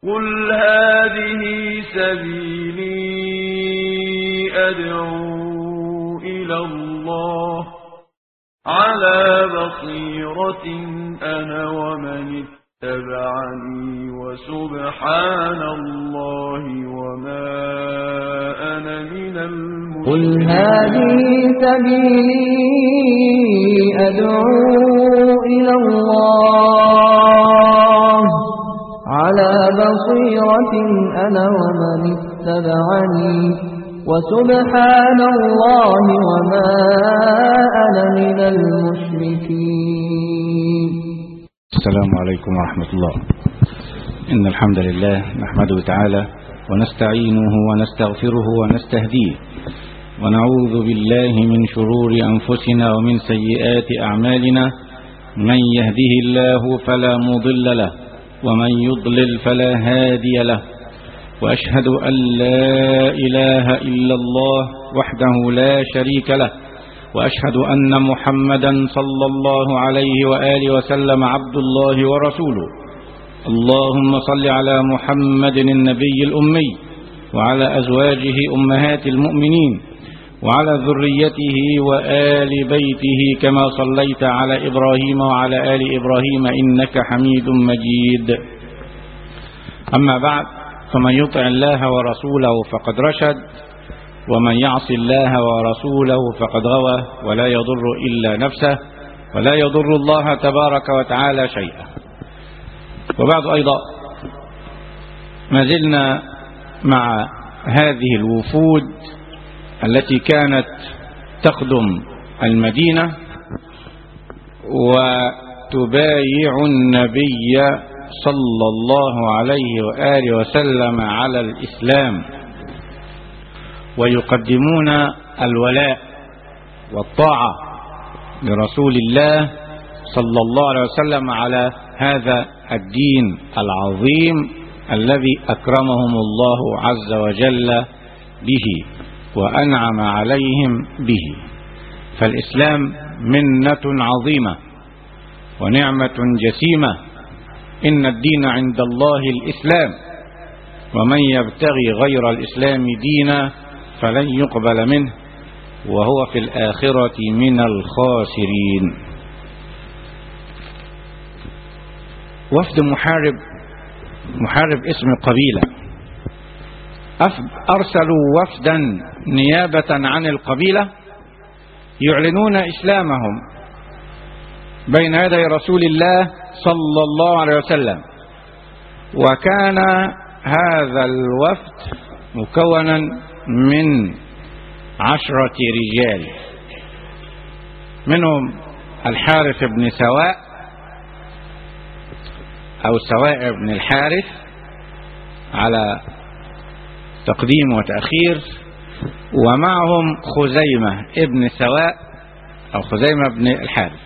قل هذه سبيلي أدعو إلى الله على بصيرة أنا ومن اتبعني وسبحان الله وما أنا من قل المشركين هذه سبيلي أدعو إلى الله على بصيرة أنا ومن اتبعني وسبحان الله وما أنا من المشركين السلام عليكم ورحمة الله إن الحمد لله نحمده تعالى ونستعينه ونستغفره ونستهديه ونعوذ بالله من شرور أنفسنا ومن سيئات أعمالنا من يهده الله فلا مضل له ومن يضلل فلا هادي له وأشهد أن لا إله إلا الله وحده لا شريك له وأشهد أن محمدا صلى الله عليه وآله وسلم عبد الله ورسوله اللهم صل على محمد النبي الأمي وعلى أزواجه أمهات المؤمنين وعلى ذريته وآل بيته كما صليت على إبراهيم وعلى آل إبراهيم إنك حميد مجيد أما بعد فمن يطع الله ورسوله فقد رشد ومن يعص الله ورسوله فقد غوى ولا يضر إلا نفسه ولا يضر الله تبارك وتعالى شيئا وبعد أيضا ما زلنا مع هذه الوفود التي كانت تخدم المدينة وتبايع النبي صلى الله عليه وآله وسلم على الإسلام ويقدمون الولاء والطاعة لرسول الله صلى الله عليه وسلم على هذا الدين العظيم الذي أكرمهم الله عز وجل به وأنعم عليهم به فالإسلام منة عظيمة ونعمة جسيمة إن الدين عند الله الإسلام ومن يبتغي غير الإسلام دينا فلن يقبل منه وهو في الآخرة من الخاسرين وفد محارب محارب اسم قبيلة أرسلوا وفدا نيابة عن القبيلة يعلنون إسلامهم بين يدي رسول الله صلى الله عليه وسلم وكان هذا الوفد مكونا من عشرة رجال منهم الحارث بن سواء أو سواء بن الحارث على تقديم وتأخير ومعهم خزيمة ابن سواء أو خزيمة بن الحارث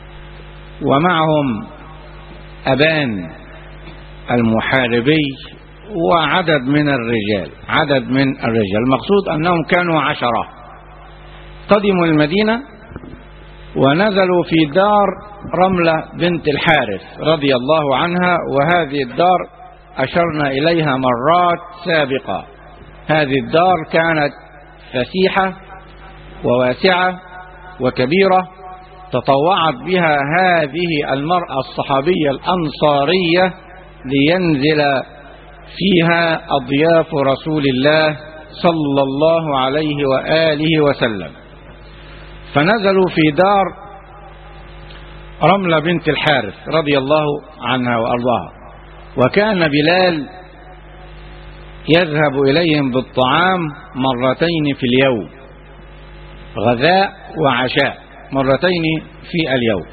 ومعهم أبان المحاربي وعدد من الرجال عدد من الرجال المقصود أنهم كانوا عشرة قدموا المدينة ونزلوا في دار رملة بنت الحارث رضي الله عنها وهذه الدار أشرنا إليها مرات سابقة هذه الدار كانت فسيحة وواسعة وكبيرة تطوعت بها هذه المرأة الصحابية الأنصارية لينزل فيها أضياف رسول الله صلى الله عليه وآله وسلم فنزلوا في دار رملة بنت الحارث رضي الله عنها وأرضاها وكان بلال يذهب إليهم بالطعام مرتين في اليوم غذاء وعشاء مرتين في اليوم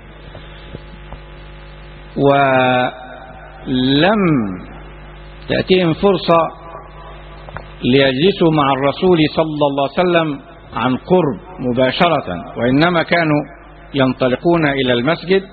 ولم تأتيهم فرصة ليجلسوا مع الرسول صلى الله عليه وسلم عن قرب مباشرة وإنما كانوا ينطلقون إلى المسجد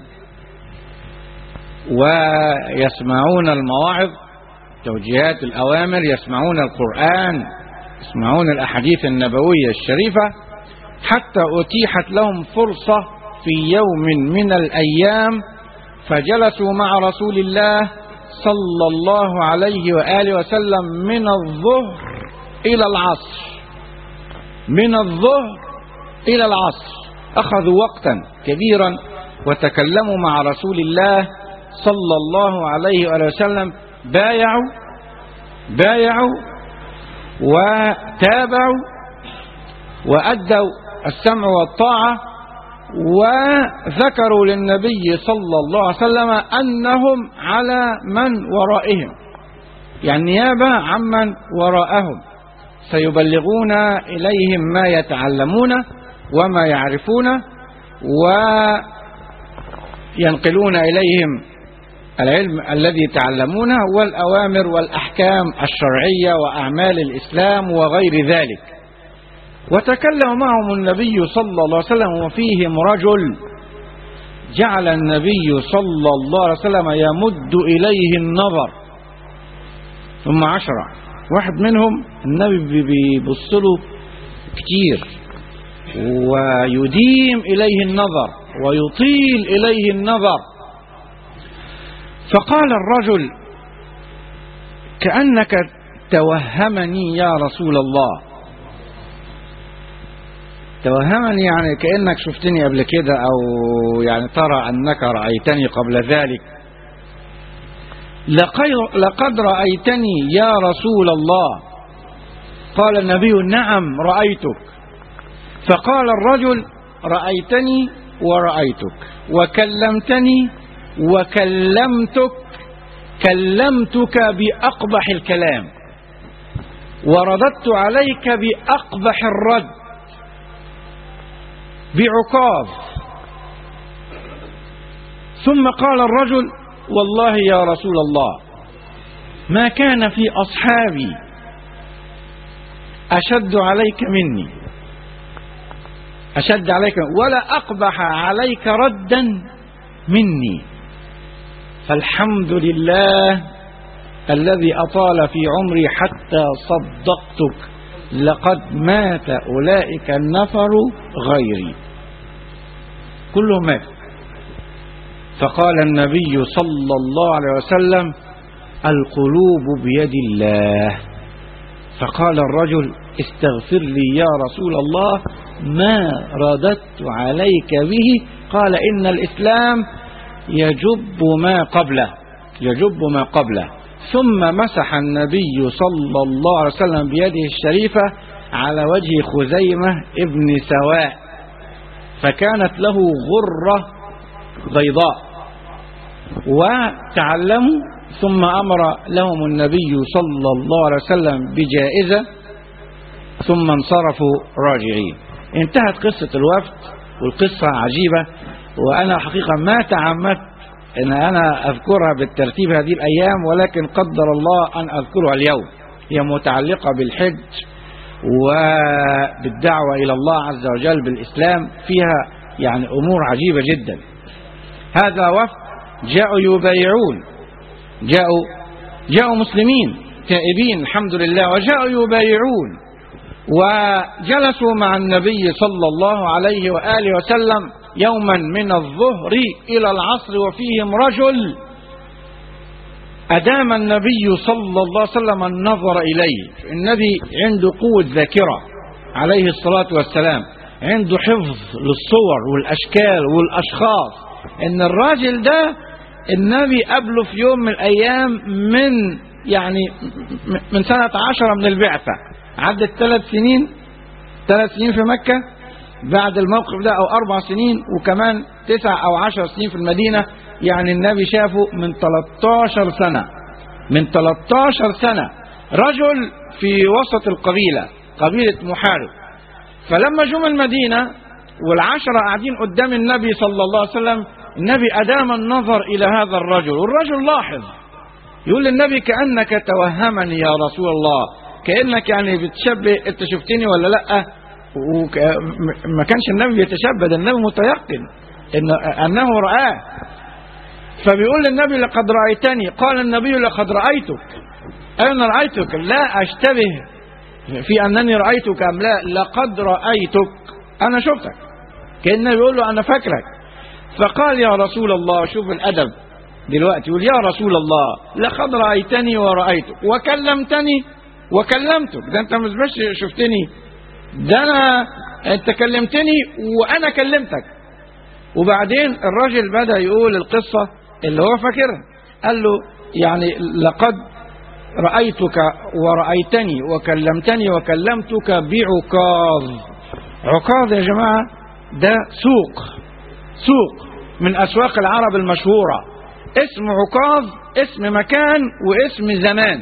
ويسمعون المواعظ توجيهات الأوامر يسمعون القرآن يسمعون الأحاديث النبوية الشريفة حتى أتيحت لهم فرصة في يوم من الأيام فجلسوا مع رسول الله صلى الله عليه وآله وسلم من الظهر إلى العصر من الظهر إلى العصر أخذوا وقتا كبيرا وتكلموا مع رسول الله صلى الله عليه وآله وسلم بايعوا بايعوا وتابعوا وأدوا السمع والطاعة وذكروا للنبي صلى الله عليه وسلم أنهم على من ورائهم يعني نيابة عمن وراءهم سيبلغون إليهم ما يتعلمون وما يعرفون وينقلون إليهم العلم الذي تعلمونه والأوامر والأحكام الشرعية وأعمال الإسلام وغير ذلك وتكلم معهم النبي صلى الله عليه وسلم وفيهم رجل جعل النبي صلى الله عليه وسلم يمد إليه النظر ثم عشرة واحد منهم النبي بيبص له كتير ويديم إليه النظر ويطيل إليه النظر فقال الرجل كأنك توهمني يا رسول الله توهمني يعني كأنك شفتني قبل كده أو يعني ترى أنك رأيتني قبل ذلك لقد رأيتني يا رسول الله قال النبي نعم رأيتك فقال الرجل رأيتني ورأيتك وكلمتني وكلمتك كلمتك بأقبح الكلام ورددت عليك بأقبح الرد بعكاظ ثم قال الرجل والله يا رسول الله ما كان في أصحابي أشد عليك مني أشد عليك ولا أقبح عليك ردا مني فالحمد لله الذي أطال في عمري حتى صدقتك لقد مات أولئك النفر غيري كلهم مات فقال النبي صلى الله عليه وسلم القلوب بيد الله فقال الرجل استغفر لي يا رسول الله ما رددت عليك به قال إن الإسلام يجب ما قبله يجب ما قبله ثم مسح النبي صلى الله عليه وسلم بيده الشريفة على وجه خزيمة ابن سواء فكانت له غرة بيضاء وتعلموا ثم أمر لهم النبي صلى الله عليه وسلم بجائزة ثم انصرفوا راجعين انتهت قصة الوفد والقصة عجيبة وأنا حقيقة ما تعمدت ان انا اذكرها بالترتيب هذه الايام ولكن قدر الله ان اذكرها اليوم هي متعلقة بالحج وبالدعوة الى الله عز وجل بالاسلام فيها يعني امور عجيبة جدا هذا وفد جاءوا يبايعون جاءوا جاءوا مسلمين تائبين الحمد لله وجاءوا يبايعون وجلسوا مع النبي صلى الله عليه وآله وسلم يوما من الظهر إلى العصر وفيهم رجل أدام النبي صلى الله عليه وسلم النظر إليه النبي عنده قوة ذاكرة عليه الصلاة والسلام عنده حفظ للصور والأشكال والأشخاص إن الراجل ده النبي قبله في يوم من الأيام من يعني من سنة عشرة من البعثة عدت ثلاث سنين ثلاث سنين في مكة بعد الموقف ده أو أربع سنين وكمان تسع أو عشر سنين في المدينة يعني النبي شافه من 13 سنة من 13 سنة رجل في وسط القبيلة قبيلة محارب فلما جم المدينة والعشرة قاعدين قدام النبي صلى الله عليه وسلم النبي أدام النظر إلى هذا الرجل والرجل لاحظ يقول للنبي كأنك توهمني يا رسول الله كأنك يعني بتشبه انت شفتني ولا لأ وك... ما كانش النبي يتشبه ده النبي متيقن إن... أنه رآه فبيقول للنبي لقد رأيتني قال النبي لقد رأيتك أنا رأيتك لا أشتبه في أنني رأيتك أم لا لقد رأيتك أنا شفتك كأن النبي يقول له أنا فاكرك فقال يا رسول الله شوف الأدب دلوقتي يقول يا رسول الله لقد رأيتني ورأيتك وكلمتني وكلمتك ده انت مش بس شفتني ده انا انت كلمتني وانا كلمتك وبعدين الراجل بدأ يقول القصة اللي هو فاكرها قال له يعني لقد رأيتك ورأيتني وكلمتني وكلمتك بعكاظ عكاظ يا جماعة ده سوق سوق من أسواق العرب المشهورة اسم عكاظ اسم مكان واسم زمان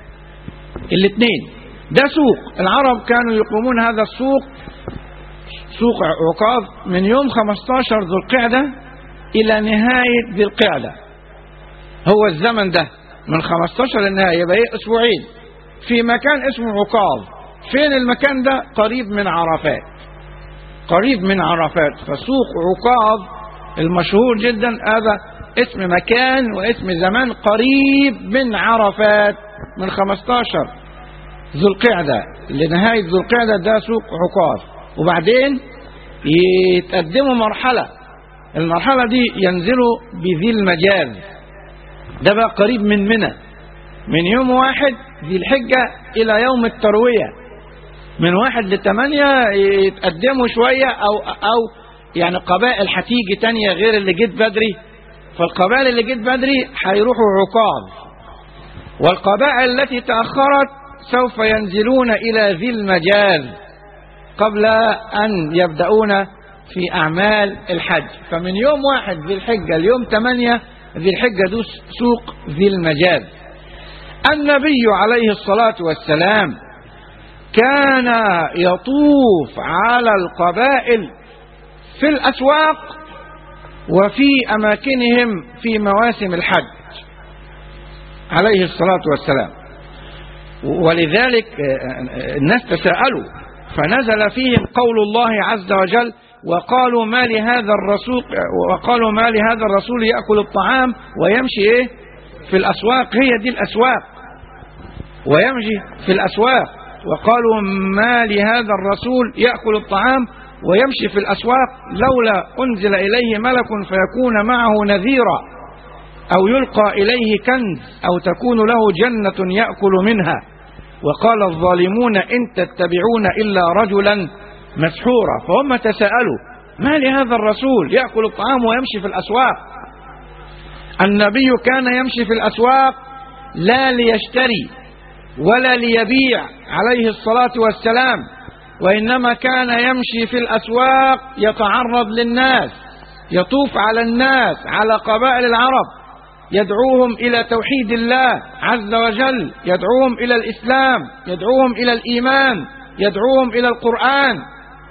الاثنين ده سوق العرب كانوا يقومون هذا السوق سوق عكاظ من يوم 15 ذو القعدة إلى نهاية ذي القعدة هو الزمن ده من 15 للنهاية يبقى ايه أسبوعين في مكان اسمه عكاظ فين المكان ده قريب من عرفات قريب من عرفات فسوق عكاظ المشهور جدا هذا اسم مكان واسم زمان قريب من عرفات من 15 ذو القعدة لنهاية ذو القعدة ده سوق عكاظ وبعدين يتقدموا مرحلة المرحلة دي ينزلوا بذي المجاز ده بقى قريب من منى من يوم واحد ذي الحجة إلى يوم التروية من واحد لثمانية يتقدموا شوية أو أو يعني قبائل هتيجي تانية غير اللي جيت بدري فالقبائل اللي جيت بدري هيروحوا عكاظ والقبائل التي تأخرت سوف ينزلون إلى ذي المجاز قبل أن يبدأون في أعمال الحج فمن يوم واحد ذي الحجة اليوم ثمانية ذي الحجة دوس سوق ذي المجاز النبي عليه الصلاة والسلام كان يطوف على القبائل في الأسواق وفي أماكنهم في مواسم الحج عليه الصلاة والسلام ولذلك الناس تساءلوا فنزل فيهم قول الله عز وجل وقالوا ما لهذا الرسول وقالوا ما لهذا الرسول يأكل الطعام ويمشي ايه في الأسواق هي دي الأسواق ويمشي في الأسواق وقالوا ما لهذا الرسول يأكل الطعام ويمشي في الأسواق لولا أنزل إليه ملك فيكون معه نذيرا أو يلقى إليه كنز أو تكون له جنة يأكل منها وقال الظالمون إن تتبعون إلا رجلا مسحورا فهم تساءلوا ما لهذا الرسول يأكل الطعام ويمشي في الأسواق النبي كان يمشي في الأسواق لا ليشتري ولا ليبيع عليه الصلاة والسلام وإنما كان يمشي في الأسواق يتعرض للناس يطوف على الناس على قبائل العرب يدعوهم إلى توحيد الله عز وجل يدعوهم إلى الإسلام يدعوهم إلى الإيمان يدعوهم إلى القرآن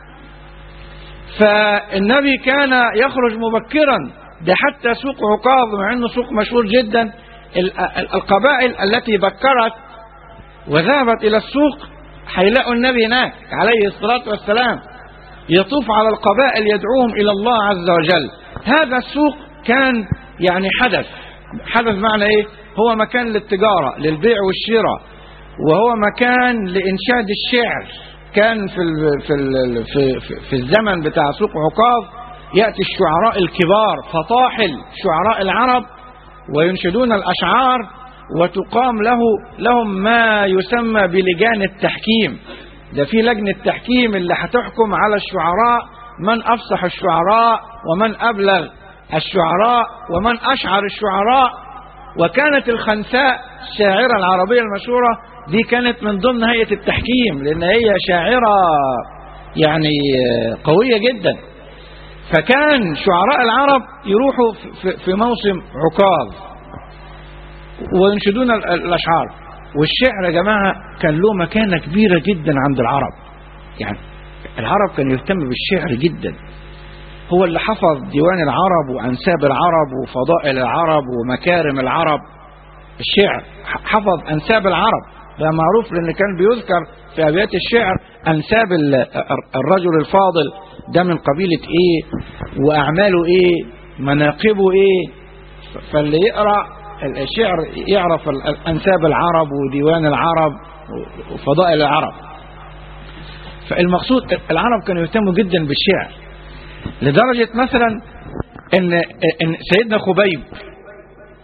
فالنبي كان يخرج مبكرا ده حتى سوق عكاظ مع انه سوق مشهور جدا القبائل التي بكرت وذهبت الى السوق هيلاقوا النبي هناك عليه الصلاة والسلام يطوف على القبائل يدعوهم الى الله عز وجل هذا السوق كان يعني حدث حدث معنى ايه هو مكان للتجارة للبيع والشراء وهو مكان لإنشاد الشعر كان في ال في ال في, في, في الزمن بتاع سوق عكاظ يأتي الشعراء الكبار فطاحل شعراء العرب وينشدون الأشعار وتقام له لهم ما يسمى بلجان التحكيم ده في لجنة تحكيم اللي هتحكم على الشعراء من أفصح الشعراء ومن أبلغ الشعراء ومن أشعر الشعراء وكانت الخنساء الشاعرة العربية المشهورة دي كانت من ضمن هيئة التحكيم لأن هي شاعرة يعني قوية جدا فكان شعراء العرب يروحوا في موسم عكاظ وينشدون الأشعار والشعر يا جماعة كان له مكانة كبيرة جدا عند العرب يعني العرب كان يهتم بالشعر جدا هو اللي حفظ ديوان العرب وأنساب العرب وفضائل العرب ومكارم العرب الشعر حفظ أنساب العرب ده معروف لأن كان بيذكر في أبيات الشعر أنساب الرجل الفاضل ده من قبيلة إيه وأعماله إيه مناقبه إيه فاللي يقرأ الشعر يعرف أنساب العرب وديوان العرب وفضائل العرب فالمقصود العرب كانوا يهتموا جدا بالشعر لدرجة مثلا ان, إن سيدنا خبيب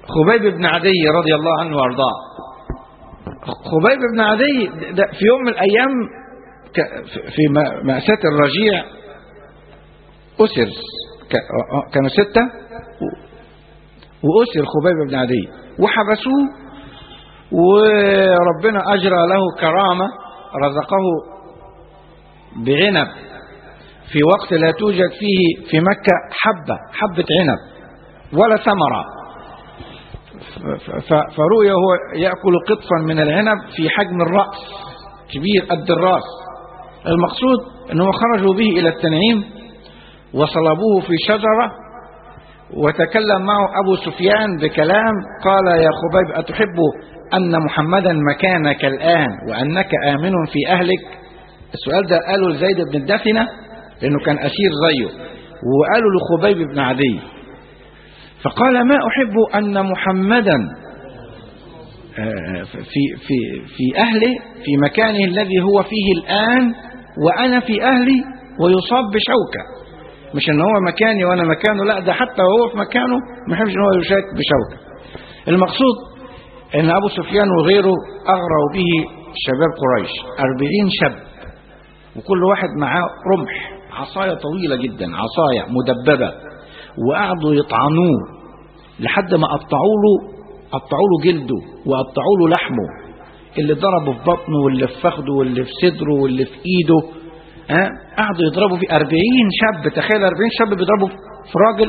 خبيب بن عدي رضي الله عنه وارضاه خبيب بن عدي ده في يوم من الايام ك- في م- مأساة الرجيع أسر ك- كانوا ستة و- وأسر خبيب بن عدي وحبسوه وربنا أجرى له كرامة رزقه بعنب في وقت لا توجد فيه في مكة حبة حبة عنب ولا ثمرة ف- ف- فرؤي هو يأكل قطفا من العنب في حجم الرأس كبير قد الرأس المقصود أنه خرجوا به إلى التنعيم وصلبوه في شجرة وتكلم معه أبو سفيان بكلام قال يا خبيب أتحب أن محمدا مكانك الآن وأنك آمن في أهلك السؤال ده قالوا لزيد بن الدفنة لأنه كان أسير زيه وقالوا لخبيب بن عدي فقال ما أحب أن محمدا آه، في في في أهله في مكانه الذي هو فيه الآن وأنا في أهلي ويصاب بشوكة مش ان هو مكاني وانا مكانه لا ده حتى وهو في مكانه ما يحبش ان هو يشارك بشوكة المقصود ان ابو سفيان وغيره اغروا به شباب قريش أربعين شاب وكل واحد معاه رمح عصاية طويلة جدا عصاية مدببة وقعدوا يطعنوه لحد ما قطعوا له قطعوا له جلده وقطعوا له لحمه اللي ضربه في بطنه واللي في فخده واللي في صدره واللي في ايده ها قعدوا يضربوا في 40 شاب تخيل 40 شاب بيضربوا في راجل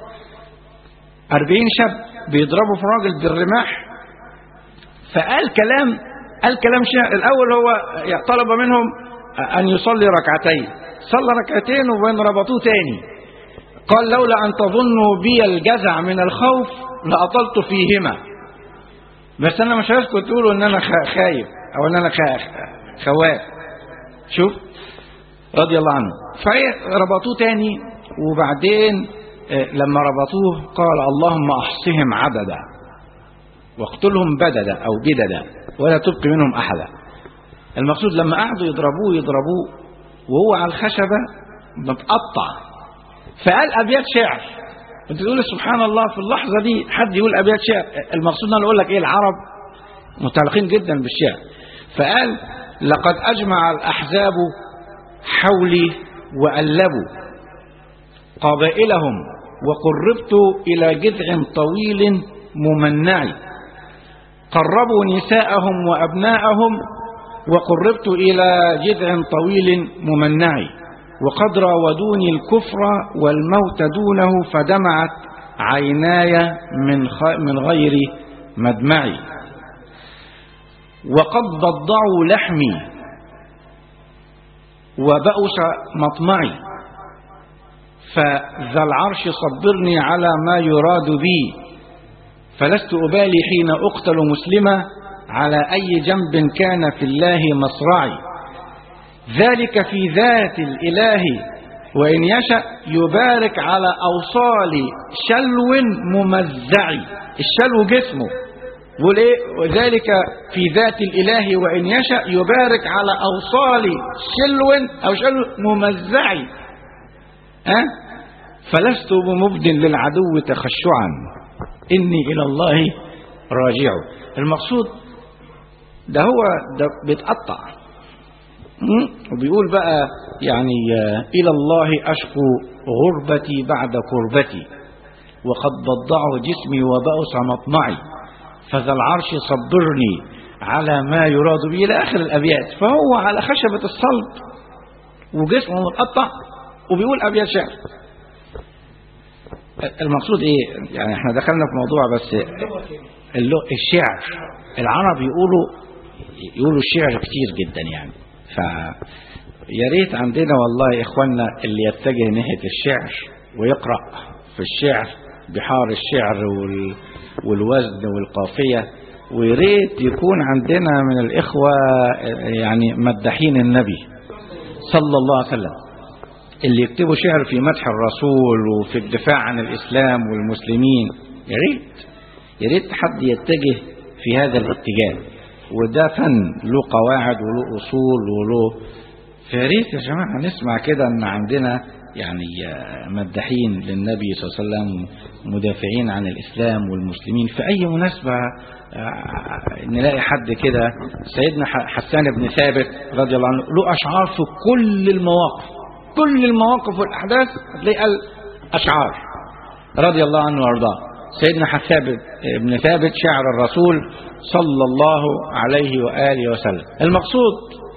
40 شاب بيضربوا في راجل بالرماح فقال كلام قال كلام شيء الاول هو طلب منهم ان يصلي ركعتين صلى ركعتين وبين ربطوه تاني قال لولا ان تظنوا بي الجزع من الخوف لاطلت فيهما بس انا مش عايزكم تقولوا ان انا خ- خايف او ان انا خ- خواف شوف رضي الله عنه فربطوه تاني وبعدين آه، لما ربطوه قال اللهم احصهم عددا واقتلهم بددا او بددا ولا تبق منهم احدا المقصود لما قعدوا يضربوه يضربوه وهو على الخشبه متقطع فقال ابيات شعر انت تقول سبحان الله في اللحظه دي حد يقول ابيات شعر المقصود ان انا اقول لك ايه العرب متعلقين جدا بالشعر فقال لقد اجمع الاحزاب حولي وألبوا قبائلهم وقربت إلى جذع طويل ممنع قربوا نساءهم وأبناءهم وقربت إلى جذع طويل ممنع وقد راودوني الكفر والموت دونه فدمعت عيناي من, خ... من غير مدمعي وقد ضضعوا لحمي وبأس مطمعي فذا العرش صبرني على ما يراد بي فلست أبالي حين أقتل مسلما على أي جنب كان في الله مصرعي ذلك في ذات الإله وإن يشأ يبارك على أوصال شلو ممزعي الشلو جسمه بيقول ايه وذلك في ذات الاله وان يشاء يبارك على اوصال شلو او شلو ممزعي ها فلست بمبد للعدو تخشعا اني الى الله راجع المقصود ده هو ده بيتقطع م? وبيقول بقى يعني آه، الى الله اشكو غربتي بعد كربتي وقد ضضعه جسمي وبأس مطمعي فذا العرش صبرني على ما يراد به إلى آخر الأبيات فهو على خشبة الصلب وجسمه متقطع وبيقول أبيات شعر المقصود إيه يعني احنا دخلنا في موضوع بس اللو الشعر العرب يقولوا يقولوا الشعر كتير جدا يعني ف يا ريت عندنا والله إخواننا اللي يتجه ناحية الشعر ويقرأ في الشعر بحار الشعر وال والوزن والقافية ويريت يكون عندنا من الإخوة يعني مدحين النبي صلى الله عليه وسلم اللي يكتبوا شعر في مدح الرسول وفي الدفاع عن الإسلام والمسلمين يا ريت يا ريت حد يتجه في هذا الاتجاه وده فن له قواعد وله أصول وله فيا ريت يا جماعة نسمع كده أن عندنا يعني مدحين للنبي صلى الله عليه وسلم مدافعين عن الإسلام والمسلمين في أي مناسبة نلاقي حد كده سيدنا حسان بن ثابت رضي الله عنه له أشعار في كل المواقف كل المواقف والأحداث هتلاقي قال أشعار رضي الله عنه وارضاه سيدنا حسان بن ثابت شاعر الرسول صلى الله عليه وآله وسلم المقصود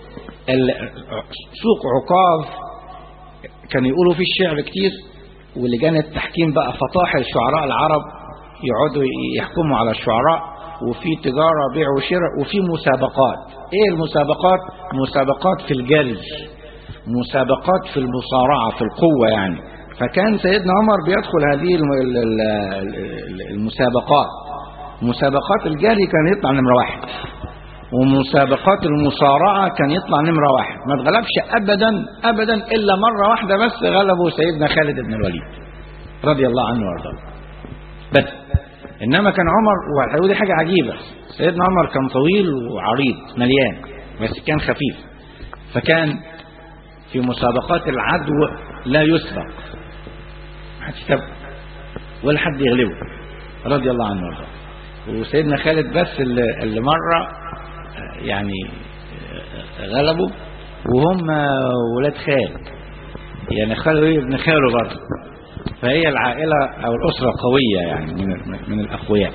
سوق عكاظ كان يقولوا فيه الشعر كتير ولجان التحكيم بقى فطاحل شعراء العرب يقعدوا يحكموا على الشعراء وفي تجارة بيع وشراء وفي مسابقات ايه المسابقات مسابقات في الجري مسابقات في المصارعة في القوة يعني فكان سيدنا عمر بيدخل هذه المسابقات مسابقات الجري كان يطلع نمرة واحد ومسابقات المصارعة كان يطلع نمرة واحد ما اتغلبش أبدا أبدا إلا مرة واحدة بس غلبه سيدنا خالد بن الوليد رضي الله عنه وارضاه بس إنما كان عمر ودي حاجة عجيبة سيدنا عمر كان طويل وعريض مليان بس كان خفيف فكان في مسابقات العدو لا يسبق حد يسبق ولا حد يغلبه رضي الله عنه وارضاه وسيدنا خالد بس اللي, اللي مرة يعني غلبوا وهم ولاد خال يعني خاله ابن خاله برضه فهي العائلة أو الأسرة قوية يعني من من الأقوياء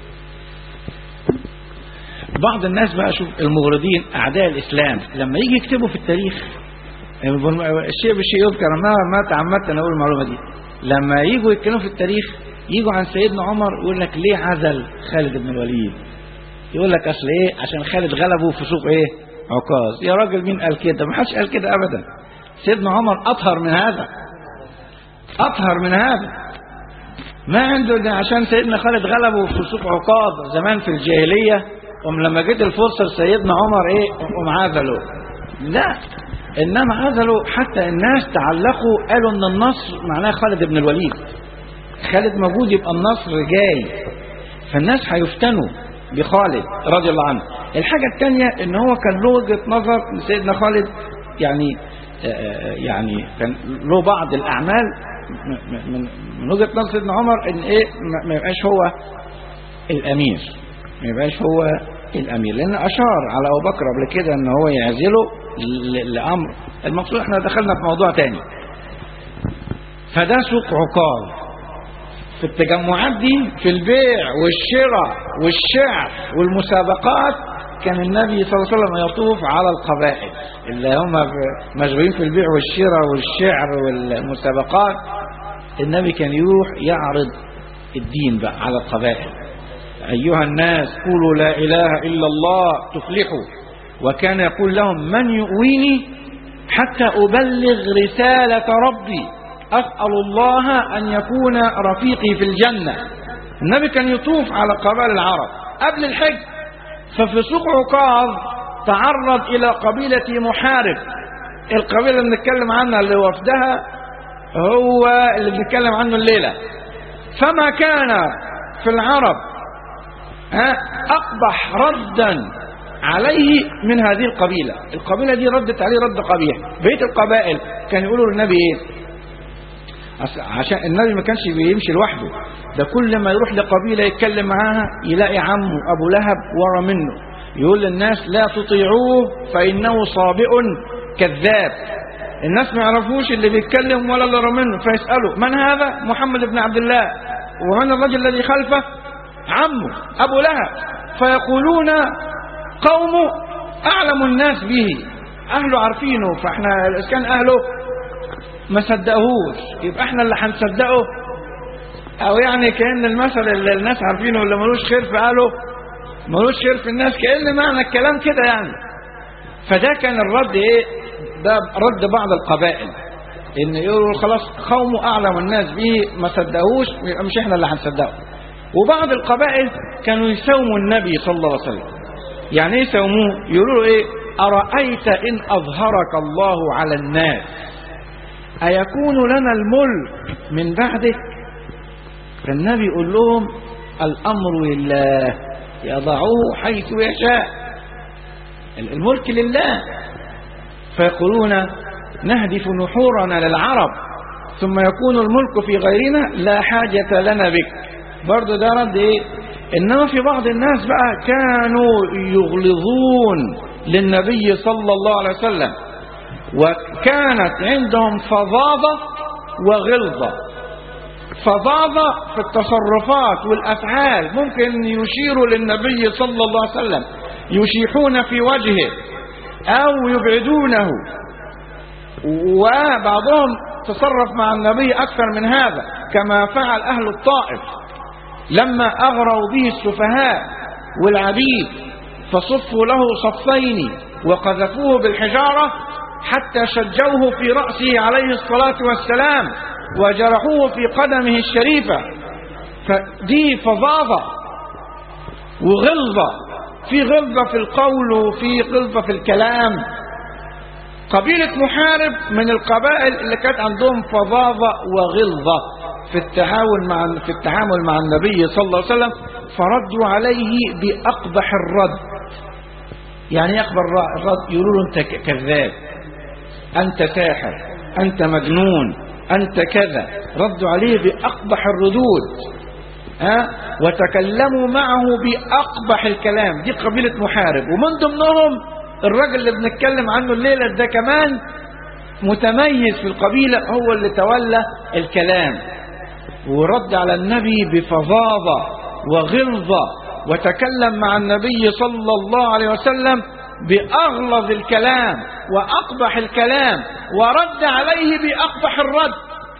بعض الناس بقى شوف المغرضين أعداء الإسلام لما يجي يكتبوا في التاريخ الشيء بالشيء يذكر ما ما تعمدت أنا أقول المعلومة دي لما يجوا يتكلموا في التاريخ يجوا عن سيدنا عمر يقول لك ليه عزل خالد بن الوليد يقول لك اصل ايه عشان خالد غلبه في سوق ايه عكاظ يا راجل مين قال كده ما حدش قال كده ابدا سيدنا عمر اطهر من هذا اطهر من هذا ما عنده ده عشان سيدنا خالد غلبه في سوق عكاظ زمان في الجاهليه قام لما جت الفرصه لسيدنا عمر ايه قام عزله لا انما عزلوا حتى الناس تعلقوا قالوا ان النصر معناه خالد بن الوليد خالد موجود يبقى النصر جاي فالناس هيفتنوا بخالد رضي الله عنه الحاجة الثانية ان هو كان له وجهة نظر ان سيدنا خالد يعني يعني كان له بعض الاعمال من من وجهة نظر سيدنا عمر ان ايه ما يبقاش هو الامير ما يبقاش هو الامير لان اشار على ابو بكر قبل كده ان هو يعزله لامر المقصود احنا دخلنا في موضوع تاني فده سوق عكاظ في التجمعات دي في البيع والشراء والشعر والمسابقات كان النبي صلى الله عليه وسلم يطوف على القبائل اللي هم مشغولين في البيع والشراء والشعر والمسابقات النبي كان يروح يعرض الدين بقى على القبائل أيها الناس قولوا لا إله إلا الله تفلحوا وكان يقول لهم من يؤويني حتى أبلغ رسالة ربي أسأل الله أن يكون رفيقي في الجنة النبي كان يطوف على قبائل العرب قبل الحج ففي سوق عكاظ تعرض إلى قبيلة محارب القبيلة اللي بنتكلم عنها اللي وفدها هو اللي بنتكلم عنه الليلة فما كان في العرب أقبح ردا عليه من هذه القبيلة القبيلة دي ردت عليه رد قبيح بقية القبائل كان يقولوا للنبي ايه عشان النبي ما كانش بيمشي لوحده ده كل ما يروح لقبيلة يتكلم معاها يلاقي عمه أبو لهب ورا منه يقول للناس لا تطيعوه فإنه صابئ كذاب الناس ما يعرفوش اللي بيتكلم ولا اللي ورا منه فيسألوا من هذا محمد بن عبد الله ومن الرجل الذي خلفه عمه أبو لهب فيقولون قوم أعلم الناس به أهله عارفينه فإحنا إذا كان أهله ما صدقوهوش يبقى احنا اللي هنصدقه او يعني كأن المثل اللي الناس عارفينه اللي ملوش خير في قاله ملوش خير في الناس كأن معنى الكلام كده يعني فده كان الرد ايه ده رد بعض القبائل ان يقولوا خلاص قوم اعلم الناس به ما صدقوش يبقى مش احنا اللي هنصدقه وبعض القبائل كانوا يساوموا النبي صلى الله عليه وسلم يعني ايه يساوموه يقولوا ايه ارايت ان اظهرك الله على الناس أيكون لنا الملك من بعدك فالنبي يقول لهم الأمر لله يضعوه حيث يشاء الملك لله فيقولون نهدف نحورنا للعرب ثم يكون الملك في غيرنا لا حاجة لنا بك برضو ده رد ايه انما في بعض الناس بقى كانوا يغلظون للنبي صلى الله عليه وسلم وكانت عندهم فظاظة وغلظة فظاظة في التصرفات والأفعال ممكن يشيروا للنبي صلى الله عليه وسلم يشيحون في وجهه أو يبعدونه وبعضهم تصرف مع النبي أكثر من هذا كما فعل أهل الطائف لما أغروا به السفهاء والعبيد فصفوا له صفين وقذفوه بالحجارة حتى شجوه في رأسه عليه الصلاة والسلام وجرحوه في قدمه الشريفة فدي فظاظة وغلظة في غلظة في القول وفي غلظة في الكلام قبيلة محارب من القبائل اللي كانت عندهم فظاظة وغلظة في التعاون مع في التعامل مع النبي صلى الله عليه وسلم فردوا عليه بأقبح الرد يعني يقبل الرد يقولوا له انت كذاب انت ساحر انت مجنون انت كذا ردوا عليه بأقبح الردود ها وتكلموا معه بأقبح الكلام دي قبيلة محارب ومن ضمنهم الراجل اللي بنتكلم عنه الليلة ده كمان متميز في القبيلة هو اللي تولى الكلام ورد على النبي بفظاظة وغلظة وتكلم مع النبي صلى الله عليه وسلم بأغلظ الكلام وأقبح الكلام ورد عليه بأقبح الرد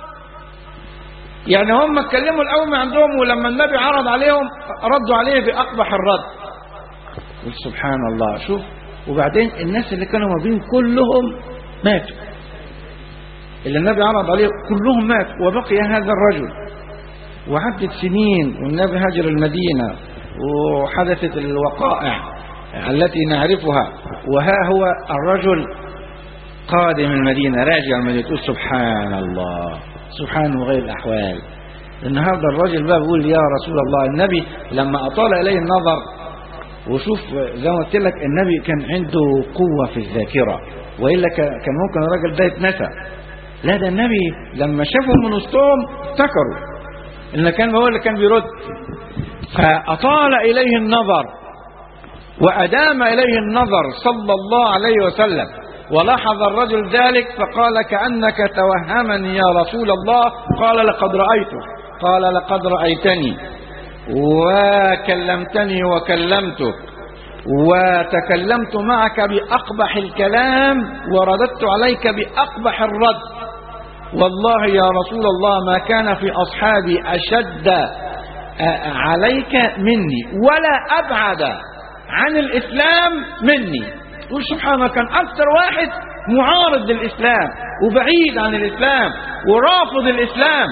يعني هم اتكلموا الأول عندهم ولما النبي عرض عليهم ردوا عليه بأقبح الرد سبحان الله شوف وبعدين الناس اللي كانوا موجودين كلهم ماتوا اللي النبي عرض عليه كلهم ماتوا وبقي هذا الرجل وعدت سنين والنبي هاجر المدينة وحدثت الوقائع التي نعرفها وها هو الرجل قادم المدينة راجع المدينة تقول سبحان الله سبحان غير الأحوال النهاردة الرجل بقى بيقول يا رسول الله النبي لما أطال إليه النظر وشوف زي ما قلت لك النبي كان عنده قوة في الذاكرة وإلا كان ممكن الراجل ده يتنسى لا ده النبي لما شافهم من وسطهم افتكروا إن كان هو اللي كان بيرد فأطال إليه النظر وأدام إليه النظر صلى الله عليه وسلم ولاحظ الرجل ذلك فقال كأنك توهمني يا رسول الله قال لقد رأيته قال لقد رأيتني وكلمتني وكلمتك وتكلمت معك بأقبح الكلام ورددت عليك بأقبح الرد والله يا رسول الله ما كان في أصحابي أشد عليك مني ولا أبعد عن الإسلام مني يقول سبحانه كان أكثر واحد معارض للإسلام وبعيد عن الإسلام ورافض الإسلام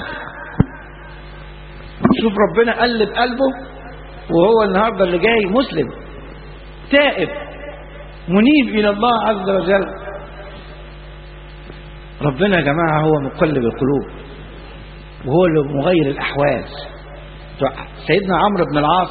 شوف ربنا قلب قلبه وهو النهاردة اللي جاي مسلم تائب منيب إلى الله عز وجل ربنا يا جماعة هو مقلب القلوب وهو اللي مغير الأحوال سيدنا عمرو بن العاص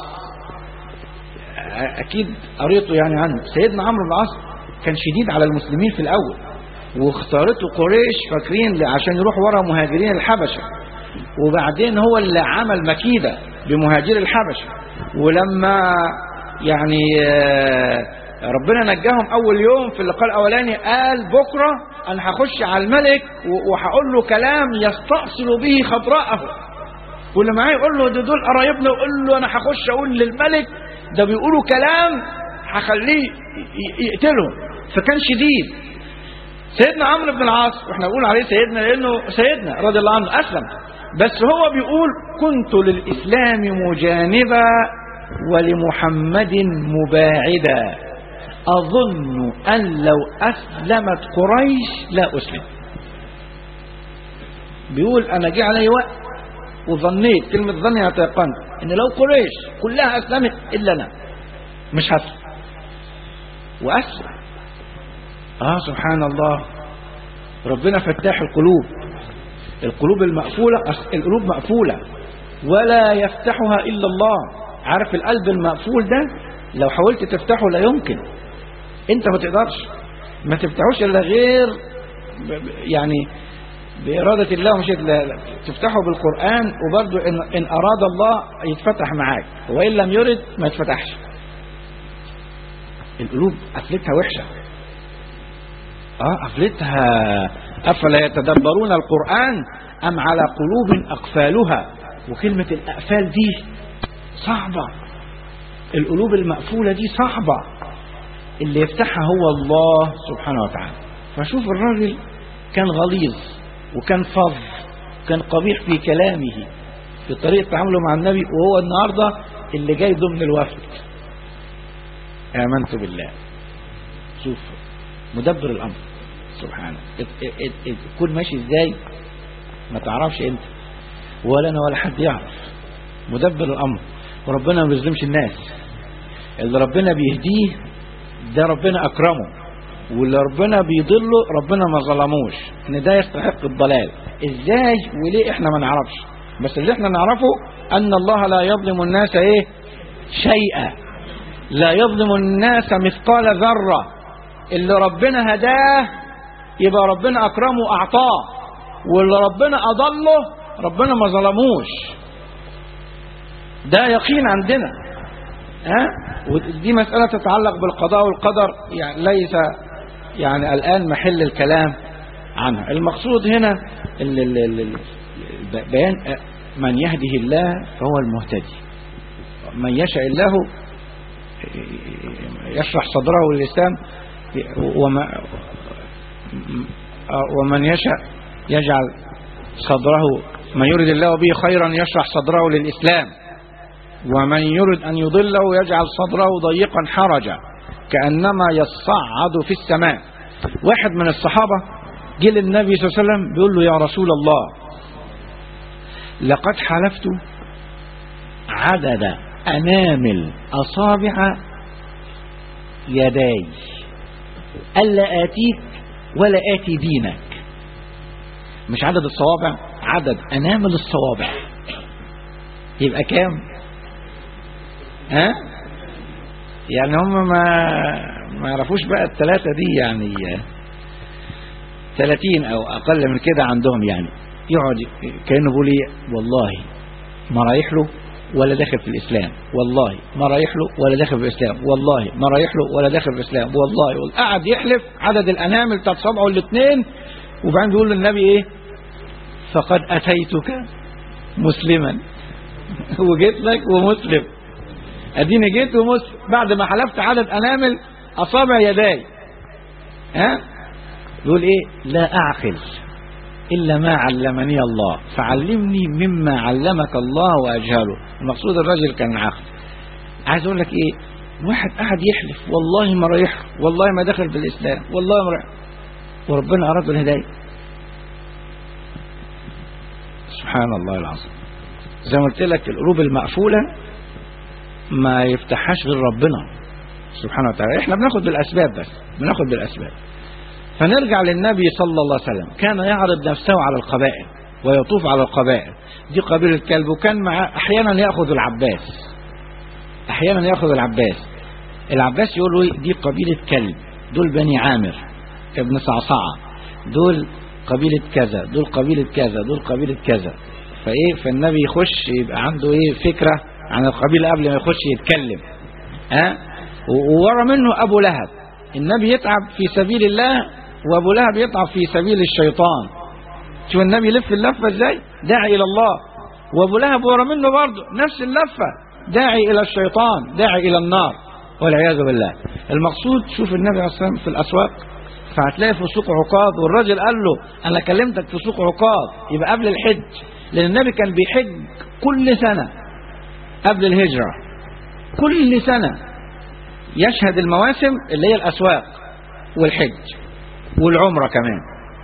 أكيد قريته يعني عنه سيدنا عمرو بن العاص كان شديد على المسلمين في الأول واختارته قريش فاكرين عشان يروح ورا مهاجرين الحبشة وبعدين هو اللي عمل مكيدة بمهاجر الحبشة ولما يعني ربنا نجاهم أول يوم في اللقاء الأولاني قال بكرة أنا هخش على الملك وهقول له كلام يستأصل به خضراءه واللي معاه يقول له ده دول قرايبنا ويقول له أنا هخش أقول للملك ده بيقولوا كلام هخليه يقتلهم فكان شديد سيدنا عمرو بن العاص واحنا بنقول عليه سيدنا لانه سيدنا رضي الله عنه اسلم بس هو بيقول كنت للاسلام مجانبا ولمحمد مباعدا اظن ان لو اسلمت قريش لا اسلم بيقول انا جه علي وقت وظنيت كلمه ظني يتيقن ان لو قريش كلها اسلمت الا انا مش هسلم واسلم اه سبحان الله ربنا فتاح القلوب القلوب المقفولة القلوب مقفولة ولا يفتحها إلا الله عارف القلب المقفول ده لو حاولت تفتحه لا يمكن انت ما تقدرش ما تفتحوش الا غير يعني بإرادة الله مش لا- تفتحه بالقرآن وبرضه إن, إن أراد الله يتفتح معاك وإن لم يرد ما يتفتحش القلوب قفلتها وحشة اه قفلتها أفلا يتدبرون القرآن أم على قلوب أقفالها وكلمة الأقفال دي صعبة القلوب المقفولة دي صعبة اللي يفتحها هو الله سبحانه وتعالى فشوف الراجل كان غليظ وكان فظ وكان قبيح في كلامه في طريقة تعامله مع النبي وهو النهاردة اللي جاي ضمن الوفد آمنت بالله شوف مدبر الأمر سبحانه ات- ات- ات- تكون ماشي ازاي ما تعرفش انت ولا انا ولا حد يعرف مدبر الامر وربنا ما بيظلمش الناس اللي ربنا بيهديه ده ربنا اكرمه واللي ربنا بيضله ربنا ما ظلموش ان ده يستحق الضلال ازاي وليه احنا ما نعرفش بس اللي احنا نعرفه ان الله لا يظلم الناس ايه شيئا لا يظلم الناس مثقال ذرة اللي ربنا هداه يبقى ربنا اكرمه واعطاه واللي ربنا اضله ربنا ما ظلموش ده يقين عندنا ها ودي مسألة تتعلق بالقضاء والقدر يعني ليس يعني الآن محل الكلام عنها المقصود هنا ال- ال- ال- ال- بيان من يهده الله فهو المهتدي من يشاء الله يشرح صدره للإسلام وما ومن يشاء يجعل صدره من يريد الله به خيرا يشرح صدره للإسلام ومن يرد أن يضله يجعل صدره ضيقا حرجا كأنما يصعد في السماء واحد من الصحابة جه للنبي صلى الله عليه وسلم بيقول له يا رسول الله لقد حلفت عدد أنامل أصابع يداي ألا آتيك ولا آتي دينك مش عدد الصوابع عدد أنامل الصوابع يبقى كام ها يعني هم ما ما يعرفوش بقى الثلاثة دي يعني 30 أو أقل من كده عندهم يعني يقعد كأنه بيقول ايه والله ما رايح له ولا داخل في الإسلام والله ما رايح له ولا داخل في الإسلام والله ما رايح له ولا داخل في الإسلام والله قعد يحلف عدد الأنامل بتاعت صبعه الاثنين وبعدين بيقول للنبي إيه فقد أتيتك مسلما وجيت لك ومسلم اديني جيت ومسلم بعد ما حلفت عدد انامل اصابع يداي ها يقول ايه لا اعقل الا ما علمني الله فعلمني مما علمك الله واجهله المقصود الراجل كان عاقل عايز اقول لك ايه واحد قاعد يحلف والله ما رايح والله ما دخل في الاسلام والله ما رايح وربنا اراد له الهدايه سبحان الله العظيم زي ما قلت لك القلوب المقفوله ما يفتحهاش غير ربنا سبحانه وتعالى احنا بناخد بالاسباب بس بناخد بالاسباب فنرجع للنبي صلى الله عليه وسلم كان يعرض نفسه على القبائل ويطوف على القبائل دي قبيلة كلب وكان مع احيانا ياخذ العباس احيانا ياخذ العباس العباس يقول له إيه؟ دي قبيلة كلب دول بني عامر ابن صعصعة دول قبيلة كذا دول قبيلة كذا دول قبيلة كذا فايه فالنبي يخش يبقى عنده ايه فكرة عن القبيلة قبل ما يخش يتكلم ها أه؟ وورا منه ابو لهب النبي يتعب في سبيل الله وابو لهب يتعب في سبيل الشيطان شوف النبي يلف اللفة ازاي داعي الى الله وابو لهب ورا منه برضه نفس اللفة داعي الى الشيطان داعي الى النار والعياذ بالله المقصود شوف النبي عليه الصلاه والسلام في الاسواق فهتلاقي في سوق عكاظ والراجل قال له انا كلمتك في سوق عكاظ يبقى قبل الحج لان النبي كان بيحج كل سنه قبل الهجره كل سنه يشهد المواسم اللي هي الاسواق والحج والعمره كمان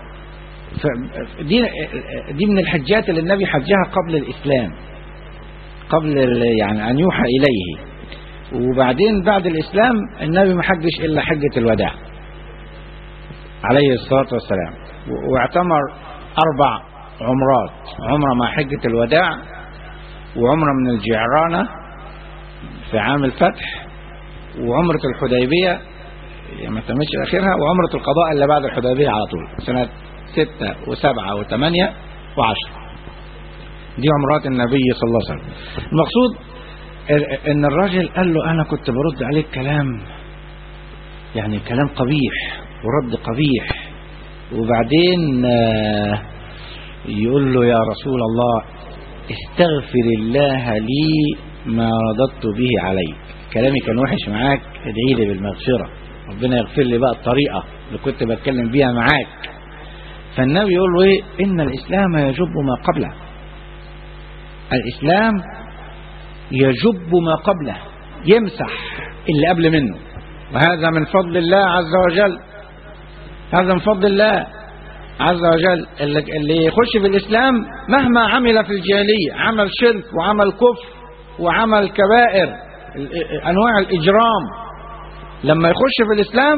دي دي من الحجات اللي النبي حجها قبل الاسلام قبل يعني ان يوحى اليه وبعدين بعد الاسلام النبي ما حجش الا حجه الوداع عليه الصلاه والسلام واعتمر اربع عمرات عمره مع حجه الوداع وعمره من الجعرانه في عام الفتح وعمره الحديبيه ما تمتش اخرها وعمره القضاء اللي بعد الحديبيه على طول سنه ستة وسبعة وثمانية وعشرة دي عمرات النبي صلى الله عليه وسلم المقصود ان الراجل قال له انا كنت برد عليك كلام يعني كلام قبيح ورد قبيح وبعدين آه، يقول له يا رسول الله استغفر الله لي ما رددت به عليك كلامي كان وحش معاك ادعي لي بالمغفرة ربنا يغفر لي بقى الطريقة اللي كنت بتكلم بيها معاك فالنبي يقول له ايه ان الاسلام يجب ما قبله الاسلام يجب ما قبله يمسح اللي قبل منه وهذا من فضل الله عز وجل هذا من فضل الله عز وجل اللي اللي يخش في الإسلام مهما عمل في الجاهلية عمل شرك وعمل كفر وعمل كبائر ال- أنواع الإجرام لما يخش في الإسلام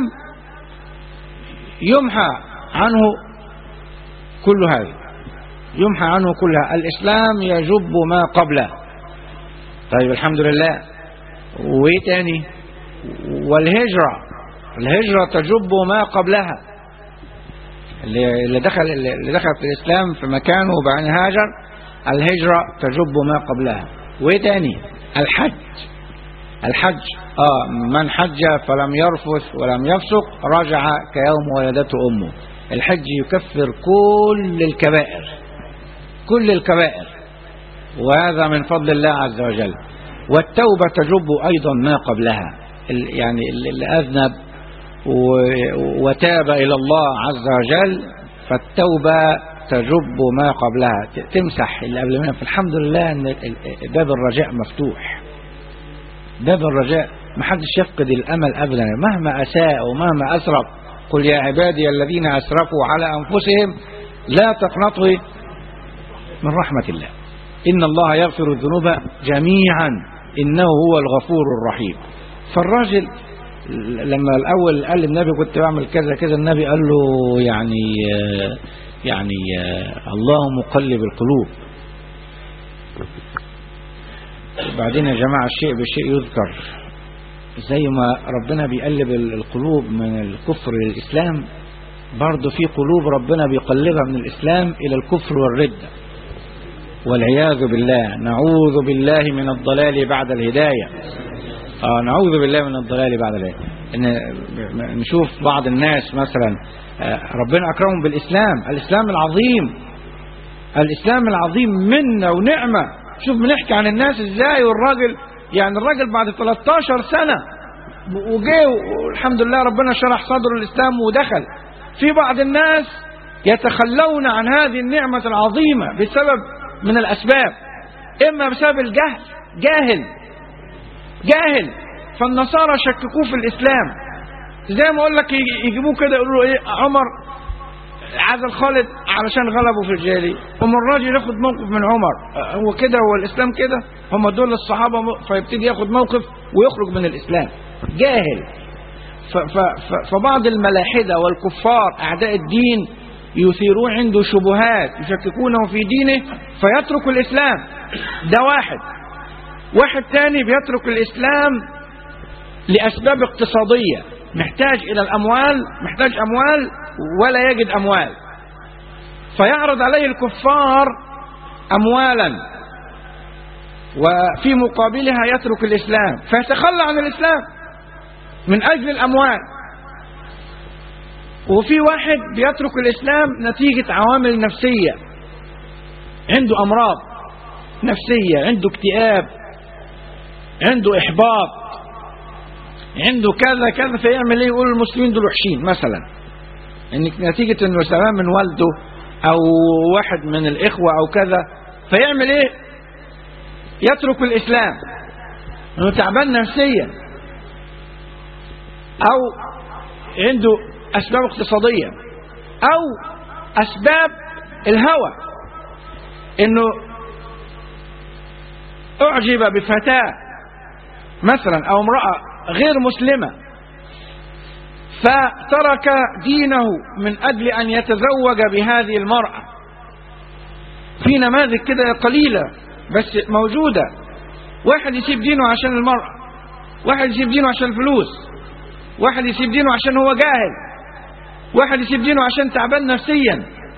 يمحى عنه كل هذا يمحى عنه كلها الإسلام يجب ما قبله طيب الحمد لله وايه تاني والهجرة الهجرة تجب ما قبلها اللي اللي دخل اللي دخل في الإسلام في مكانه وبعدين هاجر الهجرة تجب ما قبلها وايه تاني الحج الحج اه من حج فلم يرفث ولم يفسق رجع كيوم ولدته امه الحج يكفر كل الكبائر كل الكبائر وهذا من فضل الله عز وجل والتوبة تجب أيضا ما قبلها ال- يعني ال- اللي أذنب و- وتاب إلى الله عز وجل فالتوبة تجب ما قبلها ت- تمسح اللي قبل منها فالحمد لله أن ال- ال- باب الرجاء مفتوح باب الرجاء محدش يفقد الأمل أبدا مهما أساء ومهما أسرف قل يا عبادي الذين أسرفوا على أنفسهم لا تقنطوا من رحمة الله إن الله يغفر الذنوب جميعا إنه هو الغفور الرحيم فالراجل لما الأول قال للنبي كنت بعمل كذا كذا النبي قال له يعني آه، يعني آه، الله مقلب القلوب بعدين يا جماعة الشيء بالشيء يذكر زي ما ربنا بيقلب القلوب من الكفر للإسلام برضه في قلوب ربنا بيقلبها من الإسلام إلى الكفر والردة والعياذ بالله نعوذ بالله من الضلال بعد الهداية آه نعوذ بالله من الضلال بعد الهداية إن نشوف بعض الناس مثلا آه، ربنا أكرمهم بالإسلام الإسلام العظيم الإسلام العظيم منا ونعمة شوف بنحكي عن الناس إزاي والراجل يعني الراجل بعد 13 سنة وجه والحمد لله ربنا شرح صدره الإسلام ودخل في بعض الناس يتخلون عن هذه النعمة العظيمة بسبب من الأسباب إما بسبب الجهل جاهل جاهل فالنصارى شككوه في الإسلام زي ما أقول لك يجيبوه كده يقولوا له إيه عمر عزل خالد علشان غلبوا في الجاهلية هم الراجل ياخد موقف من عمر أه، هو كده هو الإسلام كده هم دول الصحابة م- فيبتدي ياخد موقف ويخرج من الإسلام جاهل ف- ف- ف- فبعض الملاحدة والكفار أعداء الدين يثيرون عنده شبهات يشككونه في دينه فيترك الإسلام ده واحد واحد تاني بيترك الإسلام لأسباب اقتصادية محتاج إلى الأموال محتاج أموال ولا يجد أموال فيعرض عليه الكفار أموالا وفي مقابلها يترك الإسلام فيتخلى عن الإسلام من أجل الأموال وفي واحد بيترك الإسلام نتيجة عوامل نفسية عنده أمراض نفسية عنده اكتئاب عنده إحباط عنده كذا كذا فيعمل ايه يقول المسلمين دول وحشين مثلا ان نتيجة انه سلام من والده او واحد من الاخوة او كذا فيعمل ايه يترك الاسلام انه تعبان نفسيا او عنده اسباب اقتصادية او اسباب الهوى انه اعجب بفتاة مثلا او امرأة غير مسلمة فترك دينه من أجل أن يتزوج بهذه المرأة في نماذج كده قليلة بس موجودة واحد يسيب دينه عشان المرأة واحد يسيب دينه عشان الفلوس واحد يسيب دينه عشان هو جاهل واحد يسيب دينه عشان تعبان نفسيا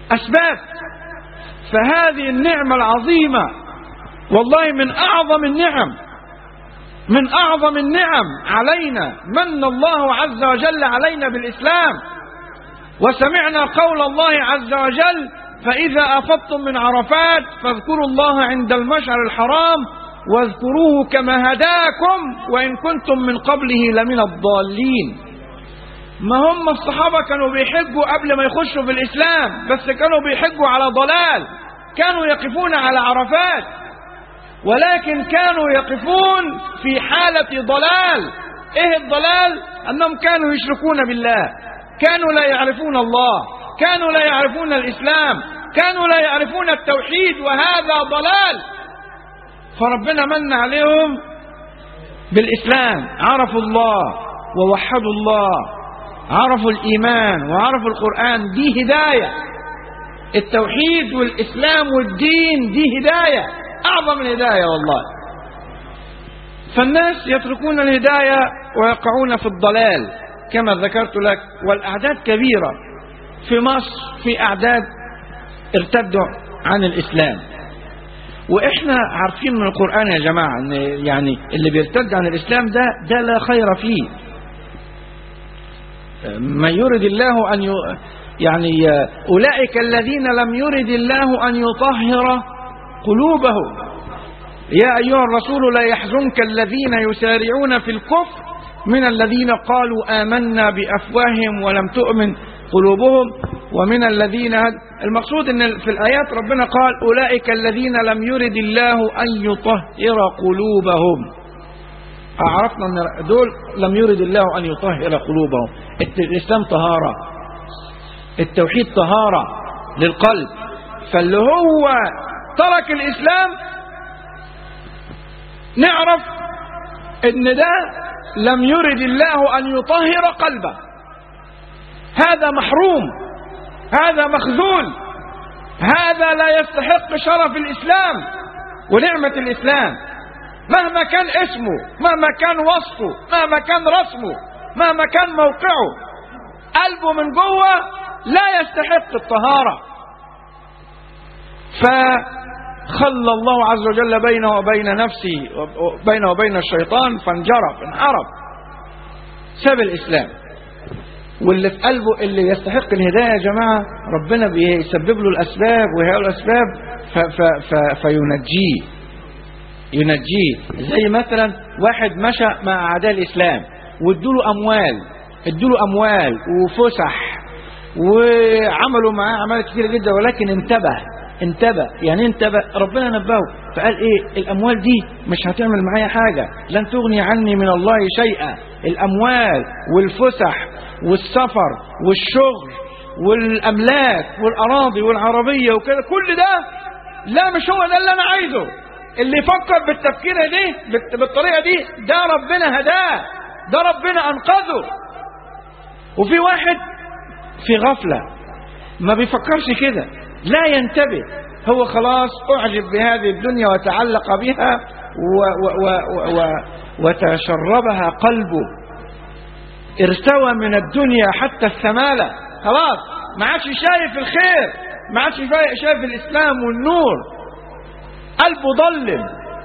أسباب فهذه النعمة العظيمة والله من أعظم النعم من أعظم النعم علينا من الله عز وجل علينا بالإسلام وسمعنا قول الله عز وجل فإذا أفضتم من عرفات فاذكروا الله عند المشعر الحرام واذكروه كما هداكم وإن كنتم من قبله لمن الضالين ما هم الصحابة كانوا بيحجوا قبل ما يخشوا في الإسلام بس كانوا بيحجوا على ضلال كانوا يقفون على عرفات ولكن كانوا يقفون في حالة ضلال ايه الضلال انهم كانوا يشركون بالله كانوا لا يعرفون الله كانوا لا يعرفون الاسلام كانوا لا يعرفون التوحيد وهذا ضلال فربنا من عليهم بالاسلام عرفوا الله ووحدوا الله عرفوا الايمان وعرفوا القران دي هدايه التوحيد والاسلام والدين دي هدايه أعظم الهداية والله فالناس يتركون الهداية ويقعون في الضلال كما ذكرت لك والأعداد كبيرة في مصر في أعداد ارتدوا عن الإسلام وإحنا عارفين من القرآن يا جماعة أن يعني اللي بيرتد عن الإسلام ده ده لا خير فيه من يرد الله أن ي... يعني أولئك الذين لم يرد الله أن يطهر قلوبهم يا أيها الرسول لا يحزنك الذين يسارعون في الكفر من الذين قالوا آمنا بأفواههم ولم تؤمن قلوبهم ومن الذين هد... المقصود ان في الآيات ربنا قال أولئك الذين لم يرد الله أن يطهر قلوبهم عرفنا أن دول لم يرد الله أن يطهر قلوبهم الإسلام طهارة التوحيد طهارة للقلب فاللي هو ترك الإسلام نعرف ان ده لم يرد الله أن يطهر قلبه هذا محروم هذا مخذول هذا لا يستحق شرف الإسلام ونعمة الإسلام مهما كان اسمه مهما كان وصفه مهما كان رسمه مهما كان موقعه قلبه من جوه لا يستحق الطهارة فخلى الله عز وجل بينه وبين نفسه بينه وبين الشيطان فانجرف انحرف ساب الإسلام واللي في قلبه اللي يستحق الهداية يا جماعة ربنا بيسبب له الأسباب وهي الأسباب ف ف ف فينجيه ينجيه زي مثلا واحد مشى مع أعداء الإسلام وادوله أموال ادوله أموال وفسح وعملوا معاه أعمال كثيرة جدا ولكن انتبه انتبه يعني انتبه ربنا نبهه فقال ايه الاموال دي مش هتعمل معايا حاجة لن تغني عني من الله شيئا الاموال والفسح والسفر والشغل والاملاك والاراضي والعربية وكده كل ده لا مش هو ده اللي انا عايزه اللي يفكر بالتفكير دي بالطريقة دي ده ربنا هداه ده ربنا انقذه وفي واحد في غفلة ما بيفكرش كده لا ينتبه هو خلاص أعجب بهذه الدنيا وتعلق بها و و و و وتشربها قلبه ارتوى من الدنيا حتى الثمالة خلاص ما عادش شايف الخير ما عادش شايف الإسلام والنور قلبه ضلم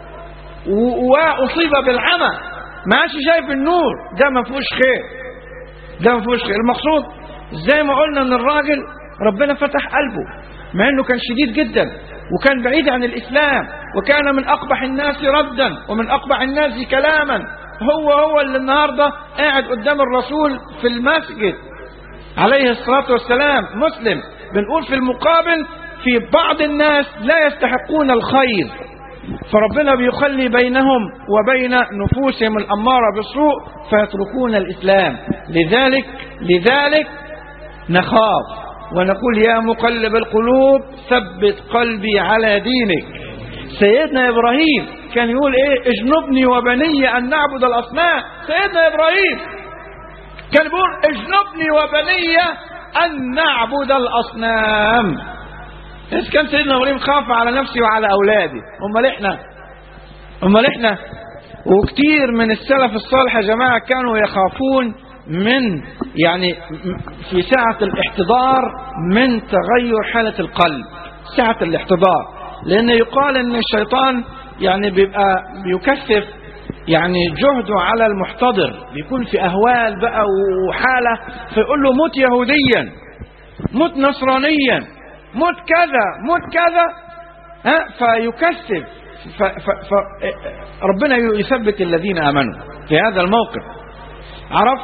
وأصيب بالعمى ما عادش شايف النور ده ما فيهوش خير ده ما فيهوش خير المقصود زي ما قلنا ان الراجل ربنا فتح قلبه مع انه كان شديد جدا وكان بعيد عن الاسلام وكان من اقبح الناس ردا ومن اقبح الناس كلاما هو هو اللي النهارده قاعد قدام الرسول في المسجد عليه الصلاه والسلام مسلم بنقول في المقابل في بعض الناس لا يستحقون الخير فربنا بيخلي بينهم وبين نفوسهم الاماره بالسوء فيتركون الاسلام لذلك لذلك نخاف ونقول يا مقلب القلوب ثبت قلبي على دينك سيدنا إبراهيم كان يقول إيه اجنبني وبني أن نعبد الأصنام سيدنا إبراهيم كان يقول اجنبني وبني أن نعبد الأصنام إذا كان سيدنا إبراهيم خاف على نفسه وعلى أولاده أمال إحنا أمال إحنا وكتير من السلف الصالح يا جماعة كانوا يخافون من يعني م- في ساعة الاحتضار من تغير حالة القلب ساعة الاحتضار لأن يقال أن الشيطان يعني بيبقى بيكثف يعني جهده على المحتضر بيكون في أهوال بقى وحالة فيقول له موت يهوديا موت نصرانيا موت كذا موت كذا ها فيكثف ف ف ف ربنا يثبت الذين امنوا في هذا الموقف عرفت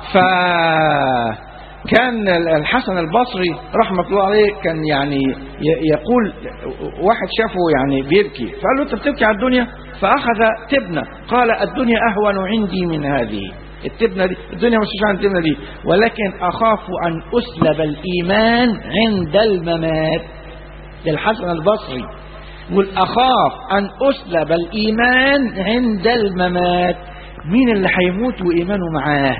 فكان الحسن البصري رحمة الله عليه كان يعني ي- يقول واحد شافه يعني بيبكي فقال له انت بتبكي على الدنيا فأخذ تبنة قال الدنيا أهون عندي من هذه التبنة دي الدنيا مش عن التبنة دي ولكن أخاف أن أسلب الإيمان عند الممات ده الحسن البصري يقول أخاف أن أسلب الإيمان عند الممات مين اللي هيموت وإيمانه معاه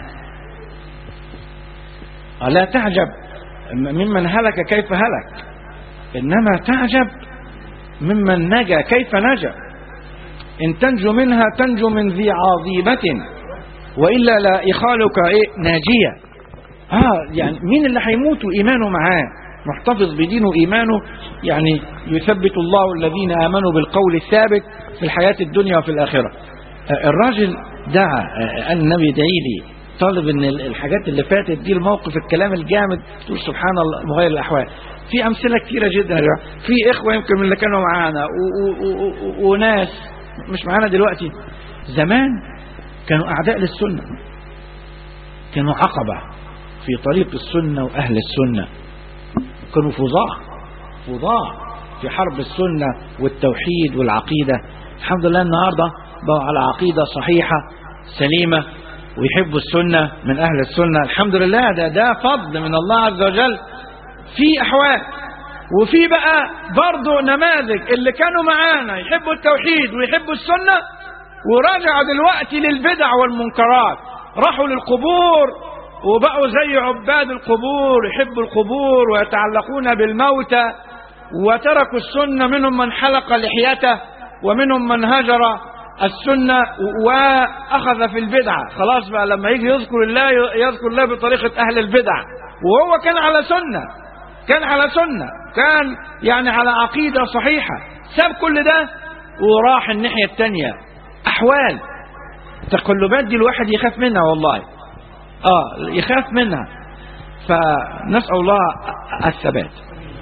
لا تعجب ممن هلك كيف هلك إنما تعجب ممن نجا كيف نجا إن تنجو منها تنجو من ذي عظيمة وإلا لا إخالك إيه ناجية آه يعني مين اللي هيموت وإيمانه معاه محتفظ بدينه إيمانه يعني يثبت الله الذين آمنوا بالقول الثابت في الحياة الدنيا وفي الآخرة آه الراجل دعا آه قال النبي ادعي لي طالب ان الحاجات اللي فاتت دي الموقف الكلام الجامد تقول سبحان الله مغير الاحوال في امثله كثيره جدا يا جماعه في اخوه يمكن من اللي كانوا معانا و- و- و- وناس مش معانا دلوقتي زمان كانوا اعداء للسنه كانوا عقبه في طريق السنه واهل السنه كانوا فظاع فظاع في حرب السنه والتوحيد والعقيده الحمد لله النهارده بقوا على عقيده صحيحه سليمه ويحبوا السنة من أهل السنة الحمد لله ده ده فضل من الله عز وجل في أحوال وفي بقى برضه نماذج اللي كانوا معانا يحبوا التوحيد ويحبوا السنة ورجعوا دلوقتي للبدع والمنكرات راحوا للقبور وبقوا زي عباد القبور يحبوا القبور ويتعلقون بالموتى وتركوا السنة منهم من حلق لحيته ومنهم من هجر السنة وأخذ في البدعة خلاص بقى لما يجي يذكر الله يذكر الله بطريقة أهل البدع وهو كان على سنة كان على سنة كان يعني على عقيدة صحيحة ساب كل ده وراح الناحية التانية أحوال تقلبات دي الواحد يخاف منها والله آه يخاف منها فنسأل الله الثبات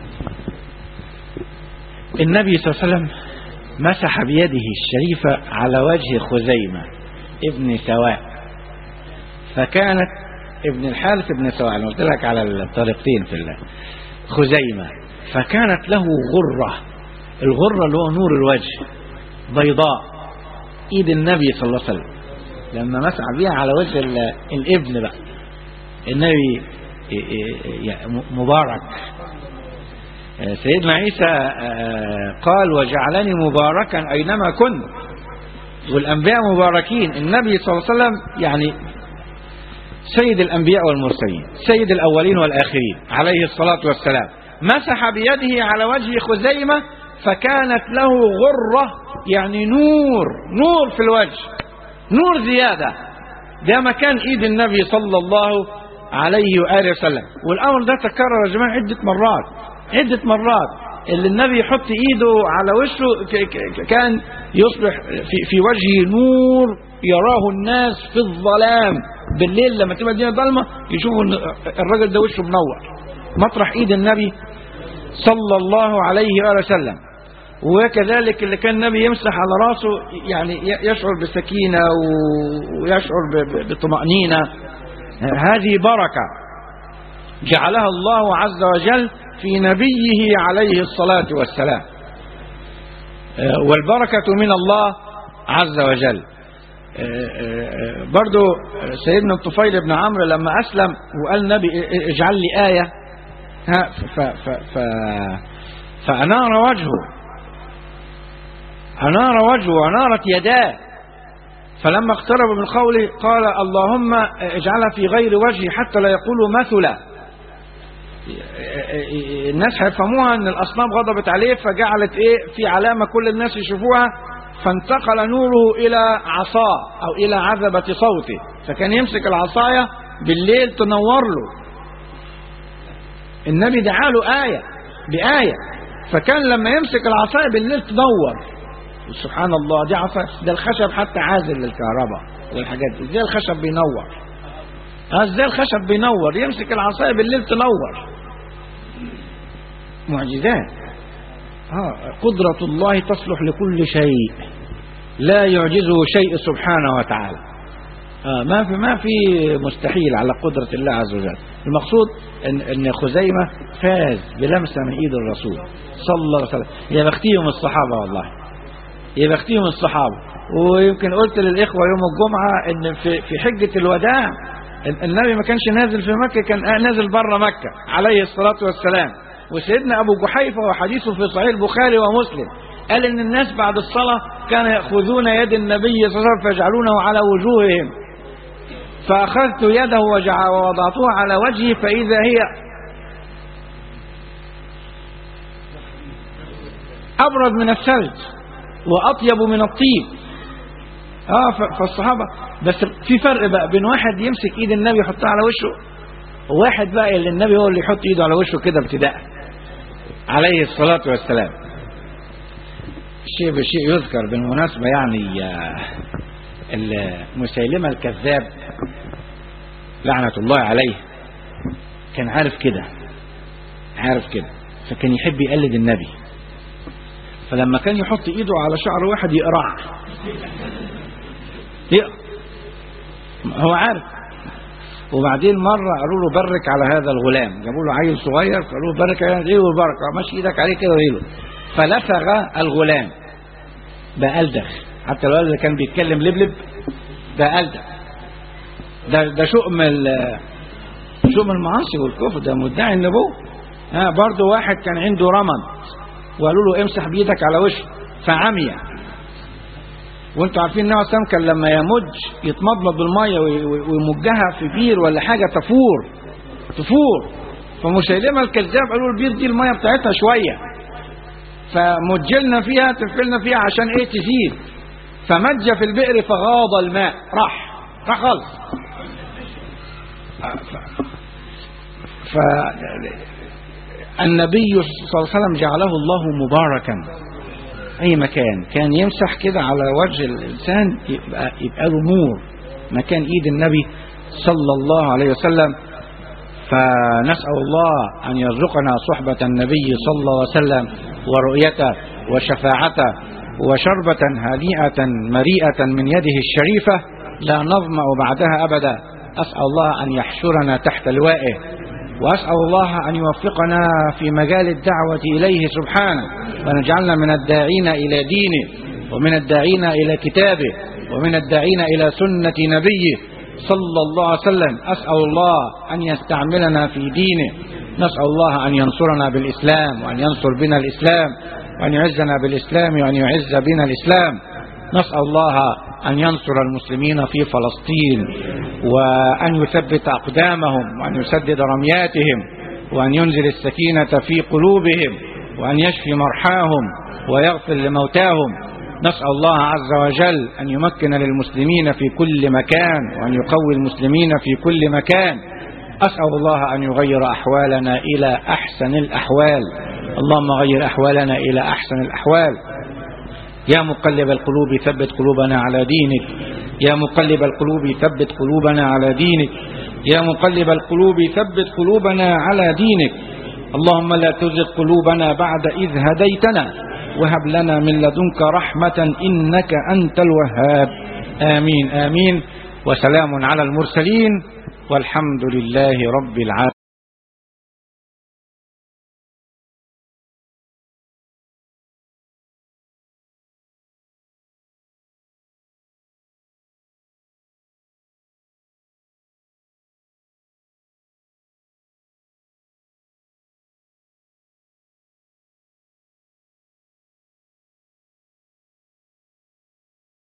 النبي صلى الله عليه وسلم مسح بيده الشريفة على وجه خزيمة ابن سواء فكانت ابن الحارث ابن سواء انا قلت لك على الطريقتين في الله خزيمة فكانت له غرة الغرة اللي هو نور الوجه بيضاء ايد النبي صلى الله عليه وسلم لما مسح بيها على وجه ال- الابن بقى النبي مبارك سيدنا عيسى قال وجعلني مباركا أينما كنت والأنبياء مباركين النبي صلى الله عليه وسلم يعني سيد الأنبياء والمرسلين سيد الأولين والآخرين عليه الصلاة والسلام مسح بيده على وجه خزيمة فكانت له غرة يعني نور نور في الوجه نور زيادة ده مكان إيد النبي صلى الله عليه وآله وسلم والأمر ده تكرر يا جماعة عدة مرات عدة مرات اللي النبي يحط ايده على وشه ك- ك- كان يصبح في, في وجهه نور يراه الناس في الظلام بالليل لما تبقى الدنيا ضلمه يشوفوا إن الراجل ده وشه منور مطرح ايد النبي صلى الله عليه واله وسلم وكذلك اللي كان النبي يمسح على راسه يعني ي- يشعر بسكينه و- ويشعر ب- ب- بطمأنينه هذه بركه جعلها الله عز وجل في نبيه عليه الصلاة والسلام آه، والبركة من الله عز وجل آه، آه، برضو سيدنا الطفيل بن عمرو لما أسلم وقال النبي اجعل لي آية ها ف ف ف فأنار وجهه أنار وجهه وأنارت يداه فلما اقترب من قوله قال اللهم اجعلها في غير وجهي حتى لا يقولوا مثلا الناس هيفهموها ان الاصنام غضبت عليه فجعلت ايه في علامه كل الناس يشوفوها فانتقل نوره الى عصاه او الى عذبه صوته فكان يمسك العصايه بالليل تنور له النبي دعا له آية بآية فكان لما يمسك العصاية بالليل تنور سبحان الله دي عصاية ده الخشب حتى عازل للكهرباء والحاجات دي ازاي الخشب بينور اه ازاي الخشب بينور يمسك العصاية بالليل تنور معجزات اه قدرة الله تصلح لكل شيء لا يعجزه شيء سبحانه وتعالى آه ما في ما في مستحيل على قدرة الله عز وجل المقصود ان ان خزيمة فاز بلمسة من ايد الرسول صلى الله عليه وسلم يا بختيهم الصحابة والله يا بختيهم الصحابة ويمكن قلت للإخوة يوم الجمعة ان في في حجة الوداع النبي ما كانش نازل في مكة كان نازل بره مكة عليه الصلاة والسلام وسيدنا أبو جحيفة وحديثه في صحيح البخاري ومسلم قال إن الناس بعد الصلاة كانوا يأخذون يد النبي صلى الله عليه وسلم فيجعلونه على وجوههم فأخذت يده وجع- ووضعتها على وجهي فإذا هي أبرد من الثلج وأطيب من الطيب اه ف- فالصحابة بس في فرق بقى بين واحد يمسك ايد النبي يحطها على وشه وواحد بقى اللي النبي هو اللي يحط ايده على وشه كده ابتداء عليه الصلاة والسلام شيء بشيء يذكر بالمناسبة يعني آه، المسيلمة الكذاب لعنة الله عليه كان عارف كده عارف كده فكان يحب يقلد النبي فلما كان يحط ايده على شعر واحد يقرع يقرع هو عارف وبعدين مرة قالوا له برك على هذا الغلام جابوا له عيل صغير فقالوا له برك على ايه البركة ماشي ايدك عليه كده ويله فلفغ الغلام بقى ألدغ حتى الولد اللي كان بيتكلم لبلب ده ألدغ ده ده شؤم ال- شؤم المعاصي والكفر ده مدعي النبوة ها برضه واحد كان عنده رمد وقالوا له امسح بيدك على وشه فعمي وانتوا عارفين النبي صلى الله عليه وسلم كان لما يمج يتمضمض بالميه وي- وي- ويمجها في بير ولا حاجه تفور تفور فمسيلمه الكذاب قالوا البير دي الميه بتاعتها شويه فمجلنا فيها تفلنا فيها عشان ايه تزيد فمج في البئر فغاض الماء راح راح خالص ف النبي صلى الله عليه وسلم جعله الله مباركا اي مكان كان يمسح كده على وجه الانسان يبقى يبقى له نور مكان ايد النبي صلى الله عليه وسلم فنسأل الله أن يرزقنا صحبة النبي صلى الله عليه وسلم ورؤيته وشفاعته وشربة هنيئة مريئة من يده الشريفة لا نظمأ بعدها أبدا أسأل الله أن يحشرنا تحت لوائه وأسأل الله أن يوفقنا في مجال الدعوة إليه سبحانه ونجعلنا من الداعين إلى دينه ومن الداعين إلى كتابه ومن الداعين إلى سنة نبيه صلى الله عليه وسلم أسأل الله أن يستعملنا في دينه نسأل الله أن ينصرنا بالإسلام وأن ينصر بنا الإسلام وأن يعزنا بالإسلام وأن يعز بنا الإسلام نسأل الله أن ينصر المسلمين في فلسطين وأن يثبت أقدامهم وأن يسدد رمياتهم وأن ينزل السكينة في قلوبهم وأن يشفي مرحاهم ويغفر لموتاهم نسأل الله عز وجل أن يمكن للمسلمين في كل مكان وأن يقوي المسلمين في كل مكان أسأل الله أن يغير أحوالنا إلى أحسن الأحوال اللهم غير أحوالنا إلى أحسن الأحوال يا مقلب القلوب ثبت قلوبنا على دينك يا مقلب القلوب ثبت قلوبنا على دينك يا مقلب القلوب ثبت قلوبنا على دينك اللهم لا تزغ قلوبنا بعد إذ هديتنا وهب لنا من لدنك رحمة إنك أنت الوهاب آمين آمين وسلام على المرسلين والحمد لله رب العالمين